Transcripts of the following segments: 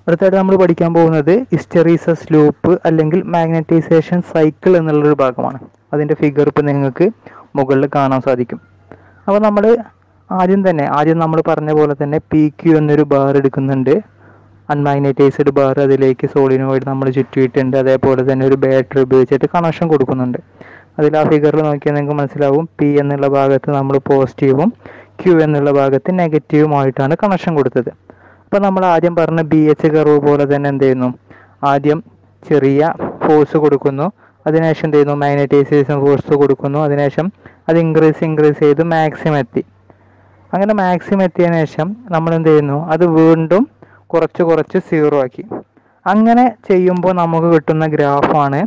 അടുത്തായിട്ട് നമ്മൾ പഠിക്കാൻ പോകുന്നത് ഹിസ്റ്ററീസസ് ലൂപ്പ് അല്ലെങ്കിൽ മാഗ്നറ്റൈസേഷൻ സൈക്കിൾ എന്നുള്ളൊരു ഭാഗമാണ് അതിൻ്റെ ഫിഗർ ഇപ്പോൾ നിങ്ങൾക്ക് മുകളിൽ കാണാൻ സാധിക്കും അപ്പോൾ നമ്മൾ ആദ്യം തന്നെ ആദ്യം നമ്മൾ പറഞ്ഞ പോലെ തന്നെ പി ക്യു എന്നൊരു ബാർ എടുക്കുന്നുണ്ട് അൺമാഗ്നറ്റൈസ്ഡ് ബാർ അതിലേക്ക് സോളിനോയിഡ് നമ്മൾ ചുറ്റിയിട്ടുണ്ട് അതേപോലെ തന്നെ ഒരു ബാറ്ററി ഉപയോഗിച്ചിട്ട് കണക്ഷൻ കൊടുക്കുന്നുണ്ട് അതിൽ ആ ഫിഗറിൽ നോക്കിയാൽ നിങ്ങൾക്ക് മനസ്സിലാവും പി എന്നുള്ള ഭാഗത്ത് നമ്മൾ പോസിറ്റീവും ക്യു എന്നുള്ള ഭാഗത്ത് നെഗറ്റീവുമായിട്ടാണ് കണക്ഷൻ കൊടുത്തത് അപ്പോൾ നമ്മൾ ആദ്യം പറഞ്ഞ ബി എച്ച് കർവ് പോലെ തന്നെ എന്ത് ചെയ്യുന്നു ആദ്യം ചെറിയ ഫോഴ്സ് കൊടുക്കുന്നു അതിനുശേഷം എന്ത് ചെയ്യുന്നു മാഗ്നറ്റൈസേഷൻ ഫോഴ്സ് കൊടുക്കുന്നു അതിനുശേഷം അത് ഇൻക്രീസ് ഇൻക്രീസ് ചെയ്ത് മാക്സിമം എത്തി അങ്ങനെ മാക്സിമം എത്തിയതിനു ശേഷം നമ്മൾ എന്ത് ചെയ്യുന്നു അത് വീണ്ടും കുറച്ച് കുറച്ച് സീറോ ആക്കി അങ്ങനെ ചെയ്യുമ്പോൾ നമുക്ക് കിട്ടുന്ന ഗ്രാഫാണ്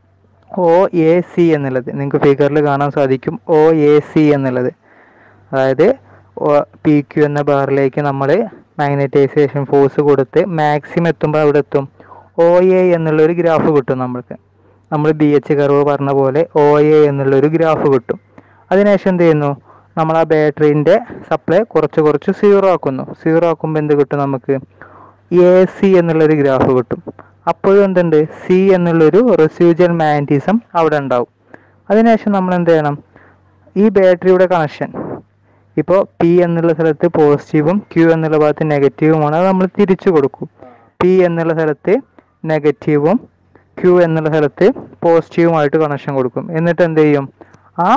ഒ എ സി എന്നുള്ളത് നിങ്ങൾക്ക് ഫിഗറിൽ കാണാൻ സാധിക്കും ഒ എ സി എന്നുള്ളത് അതായത് പി ക്യു എന്ന ബാറിലേക്ക് നമ്മൾ മാഗ്നറ്റൈസേഷൻ ഫോഴ്സ് കൊടുത്ത് മാക്സിമം എത്തുമ്പോൾ അവിടെ എത്തും ഒ എ എന്നുള്ളൊരു ഗ്രാഫ് കിട്ടും നമ്മൾക്ക് നമ്മൾ ബി എച്ച് കർവ് പറഞ്ഞ പോലെ ഒ എ എന്നുള്ളൊരു ഗ്രാഫ് കിട്ടും അതിനുശേഷം എന്ത് ചെയ്യുന്നു നമ്മൾ ആ ബാറ്ററീൻ്റെ സപ്ലൈ കുറച്ച് കുറച്ച് സീറോ ആക്കുന്നു സീറോ ആക്കുമ്പോൾ എന്ത് കിട്ടും നമുക്ക് എ സി എന്നുള്ളൊരു ഗ്രാഫ് കിട്ടും അപ്പോഴും എന്തുണ്ട് സി എന്നുള്ളൊരു റെസ്യൂജൽ മാഗ്നറ്റിസം അവിടെ ഉണ്ടാവും അതിനുശേഷം നമ്മൾ എന്ത് ചെയ്യണം ഈ ബാറ്ററിയുടെ കണക്ഷൻ ഇപ്പോൾ പി എന്നുള്ള സ്ഥലത്ത് പോസിറ്റീവും ക്യൂ എന്നുള്ള ഭാഗത്ത് നെഗറ്റീവുമാണ് അത് നമ്മൾ തിരിച്ചു കൊടുക്കും പി എന്നുള്ള സ്ഥലത്ത് നെഗറ്റീവും ക്യൂ എന്നുള്ള സ്ഥലത്ത് പോസിറ്റീവുമായിട്ട് കണക്ഷൻ കൊടുക്കും എന്നിട്ട് എന്ത് ചെയ്യും ആ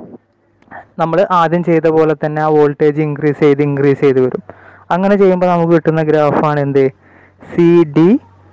നമ്മൾ ആദ്യം ചെയ്ത പോലെ തന്നെ ആ വോൾട്ടേജ് ഇൻക്രീസ് ചെയ്ത് ഇൻക്രീസ് ചെയ്ത് വരും അങ്ങനെ ചെയ്യുമ്പോൾ നമുക്ക് കിട്ടുന്ന ഗ്രാഫാണ് എന്ത് സി ഡി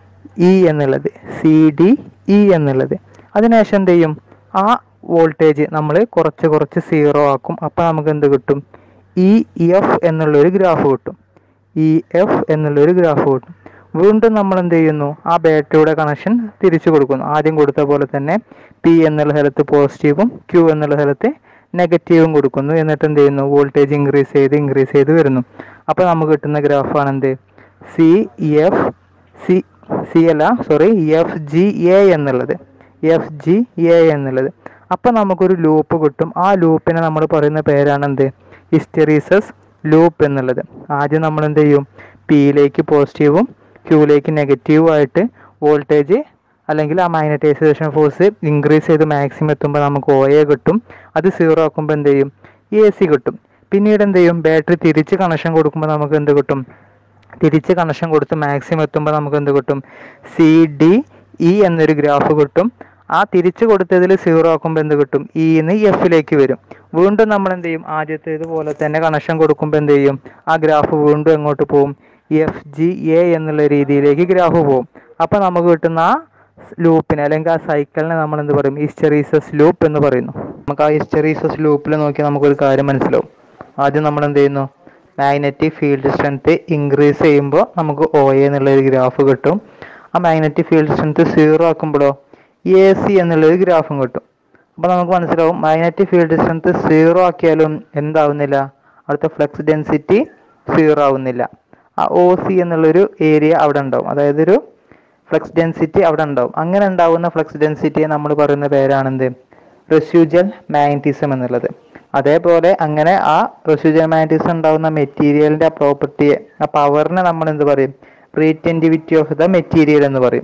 ഇ എന്നുള്ളത് സി ഡി ഇ എന്നുള്ളത് അതിനുശേഷം എന്ത് ചെയ്യും ആ വോൾട്ടേജ് നമ്മൾ കുറച്ച് കുറച്ച് സീറോ ആക്കും അപ്പോൾ നമുക്ക് എന്ത് കിട്ടും ഇ എഫ് എന്നുള്ളൊരു ഗ്രാഫ് കിട്ടും ഇ എഫ് എന്നുള്ളൊരു ഗ്രാഫ് കിട്ടും വീണ്ടും നമ്മൾ എന്ത് ചെയ്യുന്നു ആ ബാറ്ററിയുടെ കണക്ഷൻ തിരിച്ചു കൊടുക്കുന്നു ആദ്യം കൊടുത്ത പോലെ തന്നെ പി എന്നുള്ള സ്ഥലത്ത് പോസിറ്റീവും ക്യൂ എന്നുള്ള സ്ഥലത്ത് നെഗറ്റീവും കൊടുക്കുന്നു എന്നിട്ട് എന്ത് ചെയ്യുന്നു വോൾട്ടേജ് ഇൻക്രീസ് ചെയ്ത് ഇൻക്രീസ് ചെയ്ത് വരുന്നു അപ്പോൾ നമുക്ക് കിട്ടുന്ന ഗ്രാഫാണ് എന്ത് സി എഫ് സി സി അല്ല സോറി എഫ് ജി എ എന്നുള്ളത് എഫ് ജി എ എന്നുള്ളത് അപ്പം നമുക്കൊരു ലൂപ്പ് കിട്ടും ആ ലൂപ്പിനെ നമ്മൾ പറയുന്ന പേരാണ് എന്ത് ഹിസ്റ്ററീസസ് ലൂപ്പ് എന്നുള്ളത് ആദ്യം നമ്മൾ എന്ത് ചെയ്യും പിയിലേക്ക് പോസിറ്റീവും ക്യൂയിലേക്ക് നെഗറ്റീവും ആയിട്ട് വോൾട്ടേജ് അല്ലെങ്കിൽ ആ മാഗ്നറ്റൈസേഷൻ ഫോഴ്സ് ഇൻക്രീസ് ചെയ്ത് മാക്സിമം എത്തുമ്പോൾ നമുക്ക് ഒ എ കിട്ടും അത് സീറോ ആക്കുമ്പോൾ എന്ത് ചെയ്യും എ സി കിട്ടും പിന്നീട് എന്ത് ചെയ്യും ബാറ്ററി തിരിച്ച് കണക്ഷൻ കൊടുക്കുമ്പോൾ നമുക്ക് എന്ത് കിട്ടും തിരിച്ച് കണക്ഷൻ കൊടുത്ത് മാക്സിമം എത്തുമ്പോൾ നമുക്ക് എന്ത് കിട്ടും സി ഡി ഇ എന്നൊരു ഗ്രാഫ് കിട്ടും ആ തിരിച്ചു കൊടുത്തതിൽ സീറോ ആക്കുമ്പോൾ എന്ത് കിട്ടും ഇന്ന് എഫിലേക്ക് വരും വീണ്ടും നമ്മൾ എന്ത് ചെയ്യും ആദ്യത്തേതുപോലെ തന്നെ കണക്ഷൻ കൊടുക്കുമ്പോൾ എന്ത് ചെയ്യും ആ ഗ്രാഫ് വീണ്ടും എങ്ങോട്ട് പോകും എഫ് ജി എ എന്നുള്ള രീതിയിലേക്ക് ഗ്രാഫ് പോകും അപ്പോൾ നമുക്ക് കിട്ടുന്ന ആ ലൂപ്പിനെ അല്ലെങ്കിൽ ആ സൈക്കിളിനെ നമ്മൾ എന്ത് പറയും ഹിസ്റ്ററീസസ് ലൂപ്പ് എന്ന് പറയുന്നു നമുക്ക് ആ ഹിസ്റ്ററീസസ് ലൂപ്പിൽ നോക്കി നമുക്കൊരു കാര്യം മനസ്സിലാവും ആദ്യം നമ്മൾ എന്ത് ചെയ്യുന്നു മാഗ്നറ്റിക് ഫീൽഡ് സ്ട്രെങ്ത് ഇൻക്രീസ് ചെയ്യുമ്പോൾ നമുക്ക് ഒ എ എന്നുള്ള ഒരു ഗ്രാഫ് കിട്ടും ആ മാഗ്നറ്റിക് ഫീൽഡ് സ്ട്രെങ്ത് സീറോ ആക്കുമ്പോഴോ എ സി എന്നുള്ളൊരു ഗ്രാഫും കിട്ടും അപ്പോൾ നമുക്ക് മനസ്സിലാവും മാഗ്നറ്റിക് ഫീൽഡ് സ്ട്രെങ്ത് സീറോ ആക്കിയാലും എന്താവുന്നില്ല അവിടുത്തെ ഫ്ലക്സ് ഡെൻസിറ്റി സീറോ ആവുന്നില്ല ആ ഒ സി എന്നുള്ളൊരു ഏരിയ അവിടെ ഉണ്ടാവും അതായത് ഒരു ഫ്ലക്സ് ഡെൻസിറ്റി അവിടെ ഉണ്ടാവും അങ്ങനെ ഉണ്ടാവുന്ന ഫ്ലക്സ് ഡെൻസിറ്റിയെ നമ്മൾ പറയുന്ന പേരാണെന്ത് റെസ്യൂജൽ മാഗ്നറ്റിസം എന്നുള്ളത് അതേപോലെ അങ്ങനെ ആ റെസ്യൂജൽ മാഗ്നറ്റിസം ഉണ്ടാവുന്ന മെറ്റീരിയലിന്റെ പ്രോപ്പർട്ടിയെ ആ പവറിനെ നമ്മൾ എന്ത് പറയും റീറ്റൻറ്റിവിറ്റി ഓഫ് ദ മെറ്റീരിയൽ എന്ന് പറയും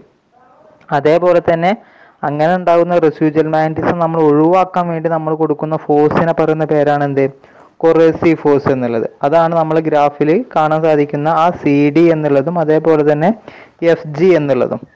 അതേപോലെ തന്നെ അങ്ങനെ ഉണ്ടാകുന്ന റെസ്യൂജൽ മാഗ്നറ്റിസം നമ്മൾ ഒഴിവാക്കാൻ വേണ്ടി നമ്മൾ കൊടുക്കുന്ന ഫോഴ്സിനെ പറയുന്ന പേരാണ് എന്ത് കൊറേസീവ് ഫോഴ്സ് എന്നുള്ളത് അതാണ് നമ്മൾ ഗ്രാഫിൽ കാണാൻ സാധിക്കുന്ന ആ സി ഡി എന്നുള്ളതും അതേപോലെ തന്നെ എഫ് ജി എന്നുള്ളതും